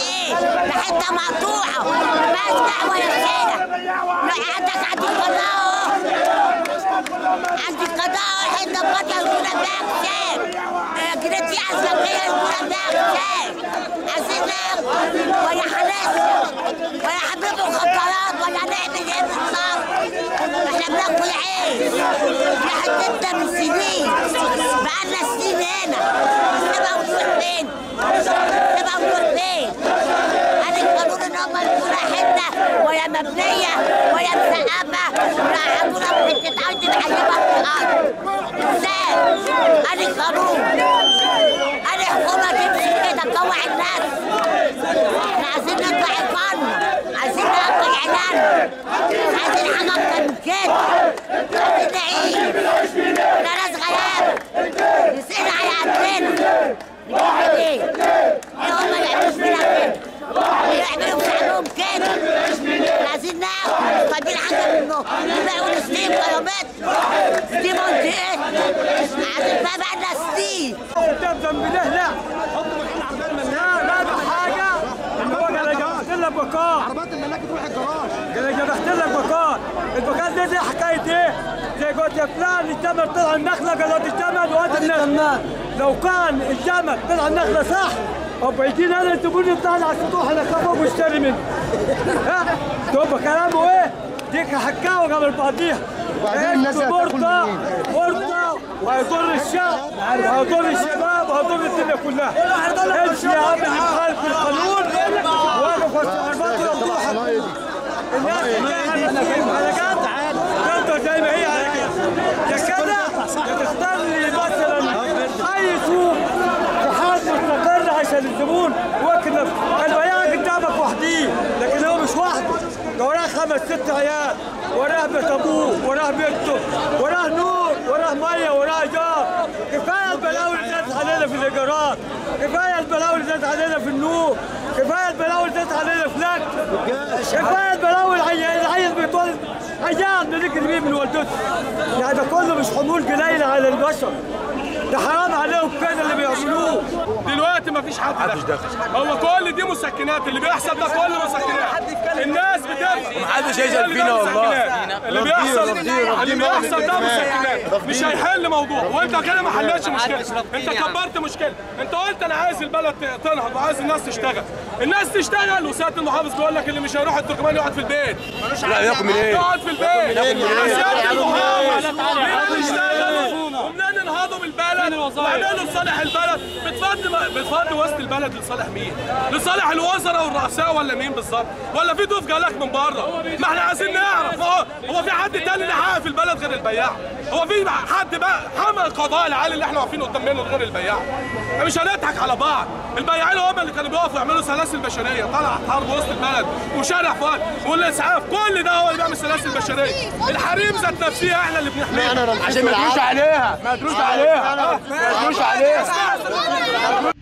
ايه ده حته مقطوعه مالهاش دعوه يا سيدة لا عندك عندي القضاء اهو عندي القضاء اهو حته بطل يقول بقى كتاب جنيتي عسكريه يقول بقى كتاب عايزين ناخد ويا حناسه ويا حبيب مخدرات ويا نعمل ايه بالظبط احنا بناكل عيش احنا حتتنا من سنين بقالنا سنين هنا نبقى ونروح فين؟ نبقى ونروح فين؟ هذا القانون ان هم يكونوا حته ويا مبنيه ويا مسقفه ويقعدونا في حته ارض نعيبها في الارض ازاي؟ هذا القانون هذه الحكومه تمشي كده تطوع الناس احنا عايزين نطلع القانون عايزين نقطع اعلان عايزين حاجه اكتر من كده عايزين نعيش احنا ناس غلابه نسينا على قدنا نجيب ايه؟ ايه هم اللي يعملوا فينا كده؟ يعملوا في شعبهم كده احنا عايزين ناكل مش طالبين حاجه منهم يبيعوا ستيم كيلومتر ستيم قلت ايه؟ عايزين بقى بقالنا سنين قدام ذنب ده لا لا لا ده حاجه ان هو قال جبت لك بكار عربات الملاك تروح الجراج قال جبت لك بكار البكار ده زي حكايه ايه؟ زي قلت يا فلان الجمل طلع النخله قالوا دي الجمل وهذا النخله لو كان الجمل طلع النخله صح طب يجينا انا تقول طالع على السطوح انا كفوق واشتري منه ها تبقى كلامه ايه؟ ديك حكاوه قبل بعضيها وبعدين الناس هتاكل مرطة منين؟ مرطة وهيضر الشعب وهيضر الشباب وهيضر الدنيا كلها امشي يا عم اللي مخالف القانون واقف وسط العربات المفتوحة الناس اللي انا في الحلقات تفضل زي ما هي على كده يا كده يا تختار لي مثلا اي سوق في حال مستقر عشان الزبون وكنا البياع قدامك وحديه لكن هو مش وحده ده وراه خمس ست عيال وراه بيت ابوه وراه بيته وراه نور وراه ميه وراه جار كفايه البلاوي اللي زادت علينا في الايجارات كفايه البلاوي اللي زادت علينا في النور كفايه البلاوي اللي زادت علينا في الاكل كفايه البلاوي العيال العيل بيتولد عيال بنجري بيه من والدته يعني ده كله مش حمول قليله على البشر ده حرام عليهم كده اللي بيعملوه دلوقتي مفيش حد دخل هو كل دي مسكنات اللي بيحصل ده كله مسكنات الناس بتفهم محدش هيزعل فينا والله. اللي بيحصل اللي بيحصل ده مسكنات مش هيحل موضوع وانت كده ما حلتش مشكله انت كبرت مشكله انت قلت انا عايز البلد تنهض وعايز الناس تشتغل الناس تشتغل وسياده المحافظ بيقول لك اللي مش هيروح التركمان يقعد في البيت لا ياكل من ايه؟ يقعد في البيت سياده المحافظ ليه بيشتغلوا ومنين انهضوا بالبلد وعملوا لصالح البلد بتفضي بتفضي وسط البلد لصالح مين؟ لصالح الوزراء والرؤساء ولا مين بالظبط؟ ولا في ضيوف جالك من بره؟ ما احنا عايزين نعرف هو هو في حد تاني اللي حقق في البلد غير البياع؟ هو في حد بقى حمل القضاء العالي اللي احنا واقفين قدام منه غير البياع؟ احنا مش هنضحك على بعض، البياعين هم اللي كانوا بيقفوا يعملوا سلاسل بشريه، طلع حرب وسط البلد وشارع فؤاد والاسعاف كل ده هو اللي بيعمل سلاسل بشريه، الحريم ذات نفسها احنا اللي بنحميها عشان ما تدوش عليها ما تدوش عليها ما تدوش عليها